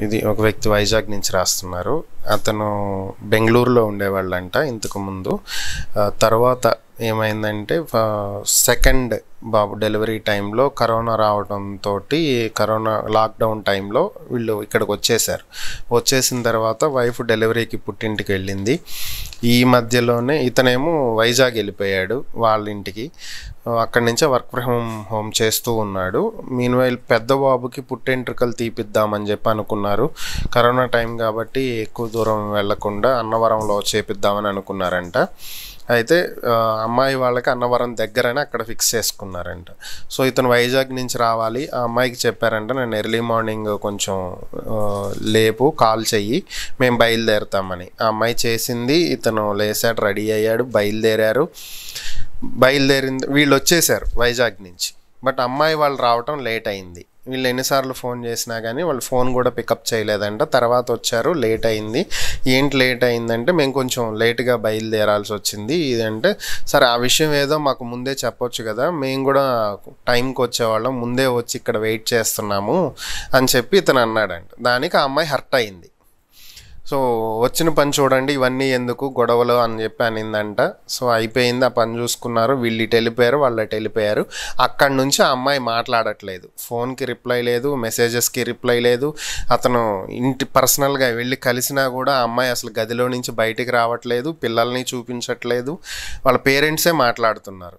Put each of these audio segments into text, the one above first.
ఇది ఒక వ్యక్తి వైజాగ్ నుంచి రాస్తున్నారు అతను బెంగళూరులో ఉండేవాళ్ళంట ఇంతకు ముందు ఆ, తర్వాత ఏమైందంటే సెకండ్ బాబు డెలివరీ టైంలో కరోనా రావడంతో కరోనా లాక్డౌన్ టైంలో వీళ్ళు ఇక్కడికి వచ్చేసారు వచ్చేసిన తర్వాత వైఫ్ డెలివరీకి పుట్టింటికి వెళ్ళింది ఈ మధ్యలోనే ఇతనేమో వైజాగ్ వెళ్ళిపోయాడు వాళ్ళ ఇంటికి అక్కడి నుంచే వర్క్ ఫ్రమ్ హోమ్ చేస్తూ ఉన్నాడు మీన్ వైల్ పెద్ద బాబుకి పుట్టెంట్రుకలు తీపిద్దామని చెప్పి అనుకున్నారు కరోనా టైం కాబట్టి ఎక్కువ దూరం వెళ్లకుండా అన్నవరంలో చేపిద్దామని అనుకున్నారంట అయితే ఆ, అమ్మాయి వాళ్ళకి అన్నవరం దగ్గరని అక్కడ ఫిక్స్ చేసుకున్నారంట సో ఇతను వైజాగ్ నుంచి రావాలి ఆ అమ్మాయికి చెప్పారంట నేను ఎర్లీ మార్నింగ్ కొంచెం ఆ, లేపు కాల్ చెయ్యి మేము బయలుదేరుతామని ఆ అమ్మాయి చేసింది ఇతను లేసాడు రెడీ అయ్యాడు బయలుదేరారు బయలుదేరింది వీళ్ళు వచ్చేసారు వైజాగ్ నుంచి బట్ అమ్మాయి వాళ్ళు రావటం లేట్ అయింది వీళ్ళు ఎన్నిసార్లు ఫోన్ చేసినా కానీ వాళ్ళు ఫోన్ కూడా పికప్ చేయలేదంట తర్వాత వచ్చారు లేట్ అయింది ఏంటి లేట్ అయిందంటే మేము కొంచెం లేట్గా బయలుదేరాల్సి వచ్చింది ఇదంటే సరే ఆ విషయం ఏదో మాకు ముందే చెప్పొచ్చు కదా మేము కూడా టైంకి వచ్చేవాళ్ళం ముందే వచ్చి ఇక్కడ వెయిట్ చేస్తున్నాము అని చెప్పి ఇతను అన్నాడంట దానికి ఆ అమ్మాయి హర్ట్ అయింది సో వచ్చిన పని చూడండి ఇవన్నీ ఎందుకు గొడవలు అని చెప్పి అనిందంట సో అయిపోయింది ఆ పని చూసుకున్నారు వీళ్ళు ఇటు వెళ్ళిపోయారు వాళ్ళు అటు వెళ్ళిపోయారు అక్కడి నుంచి ఆ అమ్మాయి మాట్లాడట్లేదు ఫోన్కి రిప్లై లేదు మెసేజెస్కి రిప్లై లేదు అతను ఇంటి పర్సనల్గా వెళ్ళి కలిసినా కూడా ఆ అమ్మాయి అసలు గదిలో నుంచి బయటికి రావట్లేదు పిల్లల్ని చూపించట్లేదు వాళ్ళ పేరెంట్సే మాట్లాడుతున్నారు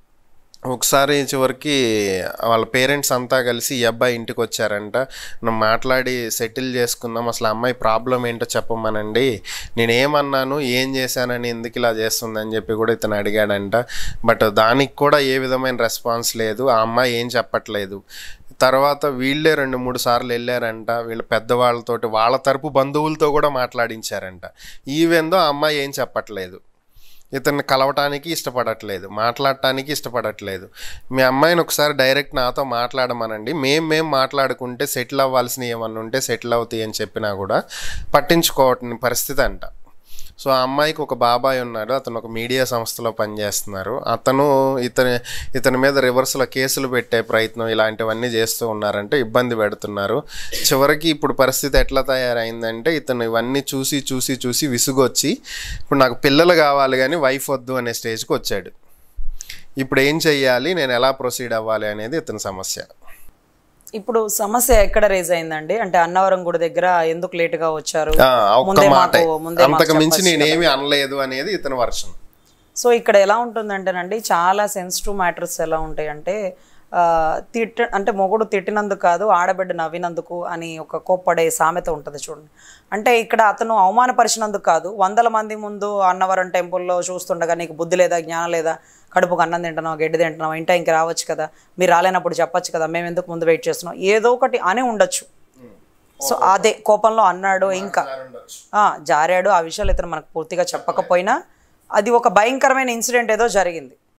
ఒకసారి చివరికి వాళ్ళ పేరెంట్స్ అంతా కలిసి ఈ అబ్బాయి ఇంటికి వచ్చారంట నువ్వు మాట్లాడి సెటిల్ చేసుకుందాం అసలు ఆ అమ్మాయి ప్రాబ్లం ఏంటో చెప్పమనండి నేను ఏమన్నాను ఏం చేశానని ఎందుకు ఇలా చేస్తుందని చెప్పి కూడా ఇతను అడిగాడంట బట్ దానికి కూడా ఏ విధమైన రెస్పాన్స్ లేదు ఆ అమ్మాయి ఏం చెప్పట్లేదు తర్వాత వీళ్ళే రెండు మూడు సార్లు వెళ్ళారంట వీళ్ళ పెద్దవాళ్ళతోటి వాళ్ళ తరపు బంధువులతో కూడా మాట్లాడించారంట ఈవెందో ఆ అమ్మాయి ఏం చెప్పట్లేదు ఇతన్ని కలవటానికి ఇష్టపడట్లేదు మాట్లాడటానికి ఇష్టపడట్లేదు మీ అమ్మాయిని ఒకసారి డైరెక్ట్ నాతో మాట్లాడమనండి మేం మేం మాట్లాడుకుంటే సెటిల్ అవ్వాల్సినవి ఏమన్నా ఉంటే సెటిల్ అవుతాయి అని చెప్పినా కూడా పట్టించుకోవటం పరిస్థితి అంట సో ఆ అమ్మాయికి ఒక బాబాయ్ ఉన్నాడు అతను ఒక మీడియా సంస్థలో పనిచేస్తున్నారు అతను ఇతని ఇతని మీద రివర్స్లో కేసులు పెట్టే ప్రయత్నం ఇలాంటివన్నీ చేస్తూ ఉన్నారంటే ఇబ్బంది పెడుతున్నారు చివరికి ఇప్పుడు పరిస్థితి ఎట్లా తయారైందంటే ఇతను ఇవన్నీ చూసి చూసి చూసి విసుగొచ్చి ఇప్పుడు నాకు పిల్లలు కావాలి కానీ వైఫ్ వద్దు అనే స్టేజ్కి వచ్చాడు ఇప్పుడు ఏం చెయ్యాలి నేను ఎలా ప్రొసీడ్ అవ్వాలి అనేది ఇతని సమస్య ఇప్పుడు సమస్య ఎక్కడ రేజ్ అయిందండి అంటే అన్నవరం గుడి దగ్గర ఎందుకు లేట్ గా వచ్చారు ఆ, ఒక్క ముందే మాట మాకు ముందే మాకు అంతకు మించి చెప్పొచ్చు నేనేమి అనలేదు అనేది ఇతని వర్షం సో ఇక్కడ ఎలా ఉంటుందంటేనండి చాలా సెన్సిటివ్ మ్యాటర్స్ ఎలా ఉంటాయి అంటే ఆ, తిట్ట అంటే మొగుడు తిట్టినందుకు కాదు ఆడబిడ్డ నవ్వినందుకు అని ఒక కోప్పడే సామెత ఉంటుంది చూడండి అంటే ఇక్కడ అతను అవమానపరిచినందుకు కాదు వందల మంది ముందు అన్నవరం టెంపుల్లో చూస్తుండగా నీకు బుద్ధి లేదా జ్ఞానం లేదా కడుపుకు అన్నం తింటున్నావు గడ్డి తింటున్నావు ఇంట ఇంక రావచ్చు కదా మీరు రాలేనప్పుడు చెప్పొచ్చు కదా మేము ఎందుకు ముందు వెయిట్ చేస్తున్నాం ఏదో ఒకటి అని ఉండొచ్చు సో అదే కోపంలో అన్నాడు ఇంకా ఆ, జారాడు ఆ విషయాలు ఇతను మనకు పూర్తిగా చెప్పకపోయినా అది ఒక భయంకరమైన ఇన్సిడెంట్ ఏదో జరిగింది